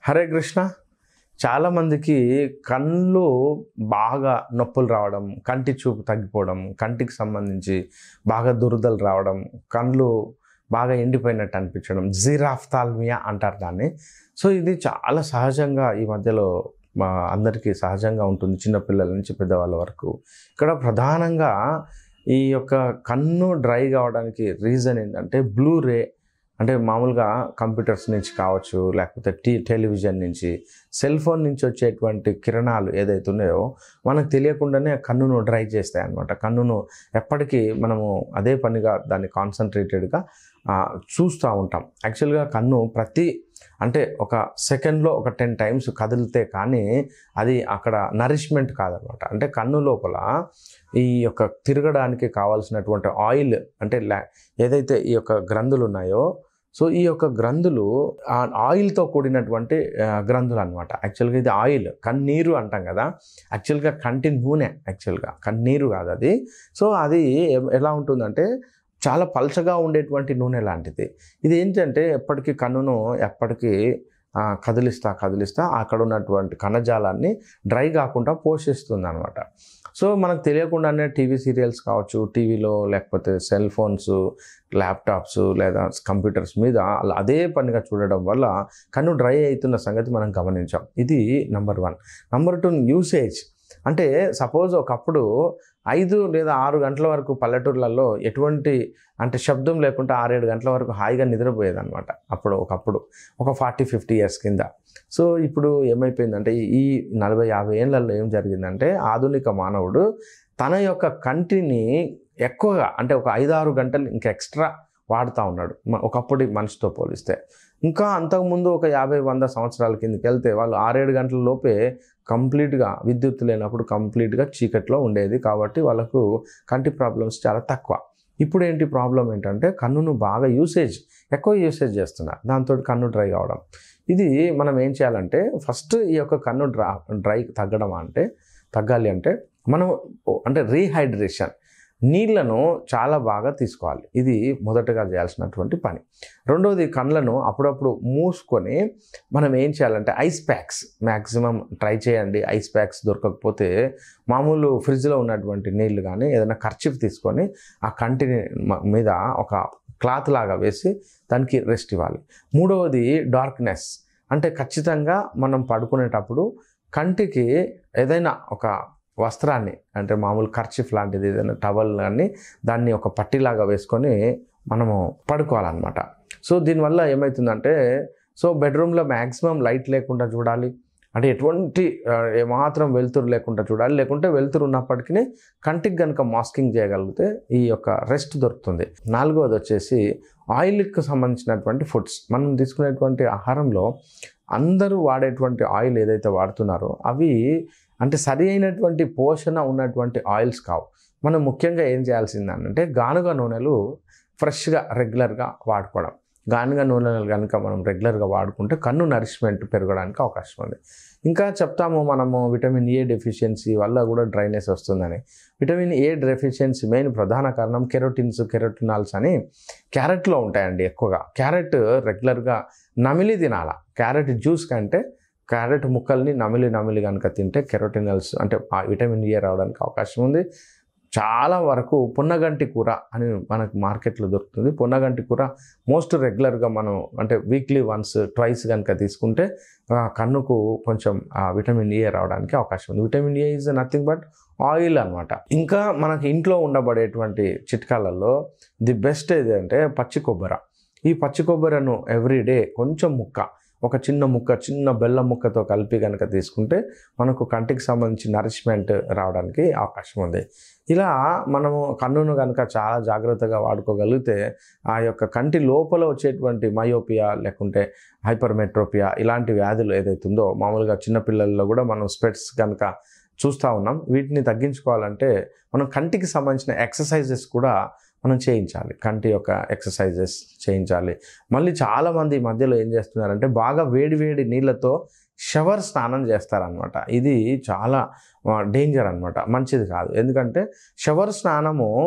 హరే కృష్ణ చాలామందికి కళ్ళు బాగా నొప్పులు రావడం కంటి చూపు తగ్గిపోవడం కంటికి సంబంధించి బాగా దురదలు రావడం కళ్ళు బాగా ఎండిపోయినట్టు అనిపించడం జీరాఫ్తాల్మియా అంటారు దాన్ని సో ఇది చాలా సహజంగా ఈ మధ్యలో మా అందరికీ సహజంగా ఉంటుంది చిన్నపిల్లల నుంచి పెద్దవాళ్ళ వరకు ఇక్కడ ప్రధానంగా ఈ యొక్క కన్ను డ్రై కావడానికి రీజన్ ఏంటంటే బ్లూ రే అంటే మామూలుగా కంప్యూటర్స్ నుంచి కావచ్చు లేకపోతే టీ టెలివిజన్ నుంచి సెల్ ఫోన్ నుంచి వచ్చేటువంటి కిరణాలు ఏదైతే ఉన్నాయో మనకు తెలియకుండానే కన్నును డ్రై చేస్తాయి అనమాట కన్నును ఎప్పటికీ మనము అదే పనిగా దాన్ని కాన్సన్ట్రేటెడ్గా చూస్తూ ఉంటాం యాక్చువల్గా కన్ను ప్రతి అంటే ఒక సెకండ్లో ఒక టెన్ టైమ్స్ కదిలితే కానీ అది అక్కడ నరిష్మెంట్ కాదనమాట అంటే కన్ను లోపల ఈ యొక్క తిరగడానికి కావాల్సినటువంటి ఆయిల్ అంటే లా- ఏదైతే ఈ యొక్క గ్రంథులు ఉన్నాయో సో ఈ యొక్క గ్రంథులు ఆ ఆయిల్తో కూడినటువంటి ఆ, గ్రంథులు అనమాట యాక్చువల్గా ఇది ఆయిల్ కన్నీరు అంటాం కదా యాక్చువల్గా కంటి నూనె యాక్చువల్గా కన్నీరు కాదు అది సో అది ఎ- ఎలా ఉంటుందంటే చాలా పల్చగా ఉండేటువంటి నూనె లాంటిది ఇది ఏంటంటే ఎప్పటికీ కన్నును ఎప్పటికీ ఆ, కదిలిస్తా కదిలిస్తా అక్కడ ఉన్నటువంటి కణజాలాన్ని డ్రై కాకుండా పోషిస్తుంది అనమాట సో మనకు తెలియకుండానే టీవీ సీరియల్స్ కావచ్చు టీవీలో లేకపోతే సెల్ ఫోన్స్ ల్యాప్టాప్స్ లేదా కంప్యూటర్స్ మీద అలా అదే పనిగా చూడడం వల్ల కన్ను డ్రై అవుతున్న సంగతి మనం గమనించాం ఇది number one number two usage అంటే సపోజ్ ఒకప్పుడు ఐదు లేదా ఆరు గంటల వరకు పల్లెటూర్లలో ఎటువంటి అంటే శబ్దం లేకుండా ఆరేడు గంటల వరకు హాయిగా నిద్రపోయేదన్నమాట అప్పుడు ఒకప్పుడు ఒక ఫార్టీ ఫిఫ్టీ ఇయర్స్ కింద సో ఇప్పుడు ఏమైపోయిందంటే ఈ నలభై యాభై ఏళ్ళల్లో ఏం జరిగిందంటే ఆధునిక మానవుడు తన యొక్క కంటిని ఎక్కువగా అంటే ఒక ఐదు ఆరు గంటలు ఇంకా ఎక్స్ట్రా వాడుతూ ఉన్నాడు మ- ఒకప్పటి మనిషితో పోలిస్తే ఇంకా అంతకుముందు ఒక యాభై వంద సంవత్సరాల కిందకి వెళ్తే వాళ్ళు ఆరేడు గంటల లోపే కంప్లీట్గా విద్యుత్ లేనప్పుడు కంప్లీట్గా చీకట్లో ఉండేది కాబట్టి వాళ్ళకు కంటి ప్రాబ్లమ్స్ చాలా తక్కువ ఇప్పుడు ఏంటి ప్రాబ్లం ఏంటంటే కన్నును బాగా యూసేజ్ ఎక్కువ యూసేజ్ చేస్తున్నారు దాంతో కన్ను డ్రై కావడం ఇది మనం ఏం చేయాలంటే ఫస్ట్ ఈ యొక్క కన్ను డ్రా డ్రై తగ్గడం అంటే తగ్గాలి అంటే మనం అంటే రీహైడ్రేషన్ నీళ్లను చాలా బాగా తీసుకోవాలి ఇది మొదటగా చేయాల్సినటువంటి పని రెండవది కళ్ళను అప్పుడప్పుడు మూసుకొని మనం ఏం చేయాలంటే ఐస్ ప్యాక్స్ మ్యాక్సిమం ట్రై చేయండి ఐస్ ప్యాక్స్ దొరకకపోతే మామూలు ఫ్రిడ్జ్లో ఉన్నటువంటి నీళ్లు కానీ ఏదైనా ఖర్చు తీసుకొని ఆ కంటిని మ- మీద ఒక క్లాత్ లాగా వేసి దానికి రెస్ట్ ఇవ్వాలి మూడవది డార్క్నెస్ అంటే ఖచ్చితంగా మనం పడుకునేటప్పుడు కంటికి ఏదైనా ఒక వస్త్రాన్ని అంటే మామూలు ఖర్చిఫ్ లాంటిది ఏదైనా టవల్ కానీ దాన్ని ఒక పట్టిలాగా వేసుకొని మనము పడుకోవాలన్నమాట సో దీనివల్ల ఏమవుతుందంటే సో బెడ్రూమ్లో మ్యాక్సిమం లైట్ లేకుండా చూడాలి అంటే ఎటువంటి ఆ, ఏమాత్రం వెలుతురు లేకుండా చూడాలి లేకుంటే వెలుతురు ఉన్నప్పటికీ కంటికి కనుక మాస్కింగ్ చేయగలిగితే ఈ యొక్క రెస్ట్ దొరుకుతుంది నాలుగవది వచ్చేసి ఆయిల్కి సంబంధించినటువంటి ఫుడ్స్ మనం తీసుకునేటువంటి ఆహారంలో అందరూ వాడేటువంటి ఆయిల్ ఏదైతే వాడుతున్నారో అవి అంటే సరి అయినటువంటి పోషణ ఉన్నటువంటి ఆయిల్స్ కావు మనం ముఖ్యంగా ఏం చేయాల్సిందంటే గానుగ నూనెలు ఫ్రెష్గా రెగ్యులర్గా వాడుకోవడం గానుగ నూనెలు కనుక మనం రెగ్యులర్గా వాడుకుంటే కన్ను నరిష్మెంట్ పెరగడానికి అవకాశం ఉంది ఇంకా చెప్తాము మనము విటమిన్ ఏ డెఫిషియన్సీ వల్ల కూడా డ్రైనెస్ వస్తుందని విటమిన్ ఏ డెఫిషియన్సీ మెయిన్ ప్రధాన కారణం కెరోటిన్స్ కెరోటినాల్స్ అని క్యారెట్లో ఉంటాయండి ఎక్కువగా క్యారెట్ రెగ్యులర్గా నమిలి తినాల క్యారెట్ జ్యూస్ కంటే క్యారెట్ ముక్కల్ని నమిలి నమిలి కనుక తింటే కెరోటినల్స్ అంటే ఆ విటమిన్ ఏ రావడానికి అవకాశం ఉంది చాలా వరకు పొన్నగంటి కూర అని మనకు మార్కెట్లో దొరుకుతుంది పొన్నగంటి కూర మోస్ట్ రెగ్యులర్గా మనం అంటే వీక్లీ వన్స్ ట్వైస్ కనుక తీసుకుంటే ఆ కన్నుకు కొంచెం ఆ విటమిన్ ఏ రావడానికి అవకాశం ఉంది vitamin A is nothing but oil అన్నమాట ఇంకా మనకి ఇంట్లో ఉండబడేటువంటి చిట్కాలలో ది బెస్ట్ ఏదంటే పచ్చి కొబ్బరి ఈ పచ్చి కొబ్బరిను ఎవ్రీడే కొంచెం ముక్క ఒక చిన్న ముక్క చిన్న బెల్లం ముక్కతో కలిపి కనుక తీసుకుంటే మనకు కంటికి సంబంధించి నరిష్మెంట్ రావడానికి అవకాశం ఉంది ఇలా మనము కన్నును కనుక చాలా జాగ్రత్తగా వాడుకోగలిగితే ఆ యొక్క కంటి లోపల వచ్చేటువంటి మయోపియా లేకుంటే హైపర్మెట్రోపియా ఇలాంటి వ్యాధులు ఏదైతుందో మామూలుగా చిన్నపిల్లల్లో కూడా మనం స్పెట్స్ కనుక చూస్తూ ఉన్నాం వీటిని తగ్గించుకోవాలంటే మనం కంటికి సంబంధించిన ఎక్సర్సైజెస్ కూడా మనం చేయించాలి కంటి యొక్క ఎక్సర్సైజెస్ చేయించాలి మళ్ళీ చాలామంది ఈ మధ్యలో ఏం చేస్తున్నారంటే బాగా వేడి వేడి నీళ్ళతో షవర్ స్నానం చేస్తారనమాట ఇది చాలా డేంజర్ అనమాట మంచిది కాదు ఎందుకంటే షవర్ స్నానము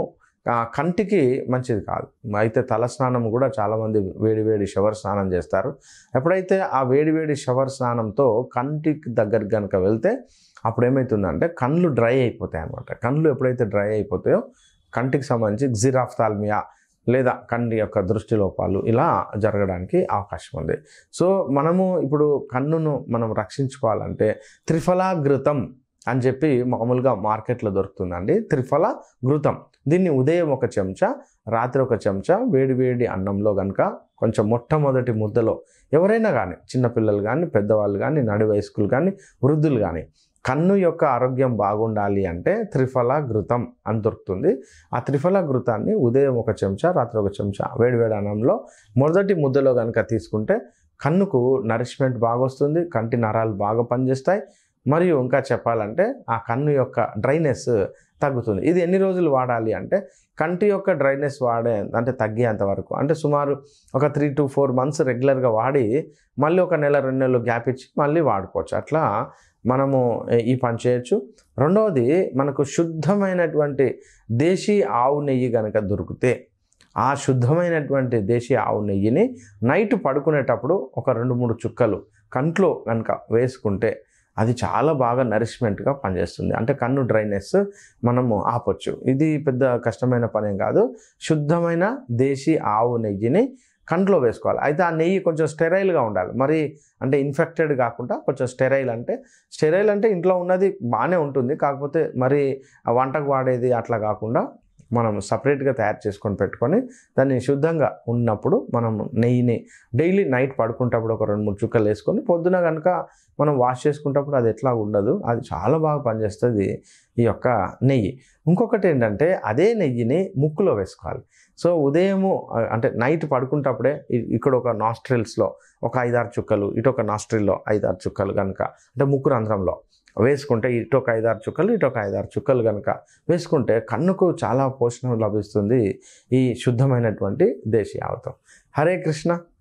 ఆ కంటికి మంచిది కాదు అయితే తలస్నానం కూడా చాలామంది వేడి వేడి షవర్ స్నానం చేస్తారు ఎప్పుడైతే ఆ వేడి వేడి షవర్ స్నానంతో కంటికి దగ్గరికి కనుక వెళ్తే అప్పుడు ఏమవుతుందంటే కళ్ళు డ్రై అయిపోతాయి అన్నమాట కళ్ళు ఎప్పుడైతే డ్రై అయిపోతాయో కంటికి సంబంధించి జిరాఫ్తాల్మియా లేదా కంటి యొక్క దృష్టి లోపాలు ఇలా జరగడానికి అవకాశం ఉంది సో మనము ఇప్పుడు కన్నును మనం రక్షించుకోవాలంటే త్రిఫలాఘృతం అని చెప్పి మామూలుగా మార్కెట్లో దొరుకుతుందండి త్రిఫల ఘృతం దీన్ని ఉదయం ఒక చెంచా రాత్రి ఒక చెంచా వేడి వేడి అన్నంలో కనుక కొంచెం మొట్టమొదటి ముద్దలో ఎవరైనా కానీ చిన్నపిల్లలు కానీ పెద్దవాళ్ళు కానీ నడి వయస్కులు కానీ వృద్ధులు కానీ కన్ను యొక్క ఆరోగ్యం బాగుండాలి అంటే త్రిఫల ఘృతం అని దొరుకుతుంది ఆ త్రిఫల ఘృతాన్ని ఉదయం ఒక చెంచా రాత్రి ఒక చెంచా వేడివేడి అన్నంలో మొదటి ముద్దలో కనుక తీసుకుంటే కన్నుకు నరిష్మెంట్ బాగా వస్తుంది కంటి నరాలు బాగా పనిచేస్తాయి మరియు ఇంకా చెప్పాలంటే ఆ కన్ను యొక్క డ్రైనెస్ తగ్గుతుంది ఇది ఎన్ని రోజులు వాడాలి అంటే కంటి యొక్క డ్రైనెస్ వాడే అంటే తగ్గేంత వరకు అంటే సుమారు ఒక త్రీ టు ఫోర్ మంత్స్ రెగ్యులర్గా వాడి మళ్ళీ ఒక నెల రెండు నెలలు గ్యాప్ ఇచ్చి మళ్ళీ వాడుకోవచ్చు అట్లా మనము ఈ పని చేయొచ్చు రెండవది మనకు శుద్ధమైనటువంటి దేశీ ఆవు నెయ్యి కనుక దొరికితే ఆ శుద్ధమైనటువంటి దేశీ ఆవు నెయ్యిని నైట్ పడుకునేటప్పుడు ఒక రెండు మూడు చుక్కలు కంట్లో కనుక వేసుకుంటే అది చాలా బాగా నరిష్మెంట్గా పనిచేస్తుంది అంటే కన్ను డ్రైనెస్ మనము ఆపొచ్చు ఇది పెద్ద కష్టమైన పనేం కాదు శుద్ధమైన దేశీ ఆవు నెయ్యిని కంట్లో వేసుకోవాలి అయితే ఆ నెయ్యి కొంచెం స్టెరైల్గా ఉండాలి మరి అంటే ఇన్ఫెక్టెడ్ కాకుండా కొంచెం స్టెరైల్ అంటే స్టెరైల్ అంటే ఇంట్లో ఉన్నది బాగానే ఉంటుంది కాకపోతే మరి ఆ వంటకు వాడేది అట్లా కాకుండా మనం సపరేట్గా తయారు చేసుకొని పెట్టుకొని దాన్ని శుద్ధంగా ఉన్నప్పుడు మనం నెయ్యిని డైలీ నైట్ పడుకుంటప్పుడు ఒక రెండు మూడు చుక్కలు వేసుకొని పొద్దున కనుక మనం వాష్ చేసుకుంటప్పుడు అది ఎట్లా ఉండదు అది చాలా బాగా పనిచేస్తుంది ఈ యొక్క నెయ్యి ఇంకొకటి ఏంటంటే అదే నెయ్యిని ముక్కులో వేసుకోవాలి సో ఉదయము ఆ, అంటే నైట్ పడుకుంటప్పుడే ఇ- ఇక్కడ ఒక నాస్ట్రిల్స్లో ఒక ఐదారు చుక్కలు ఇటు ఒక నాస్ట్రిల్లో ఐదారు చుక్కలు కనుక అంటే ముక్కు రంధ్రంలో వేసుకుంటే ఇటు ఒక ఐదారు చుక్కలు ఇటు ఒక ఐదారు చుక్కలు కనుక వేసుకుంటే కన్నుకు చాలా పోషణ లభిస్తుంది ఈ శుద్ధమైనటువంటి దేశీ ఆవుతం హరే కృష్ణ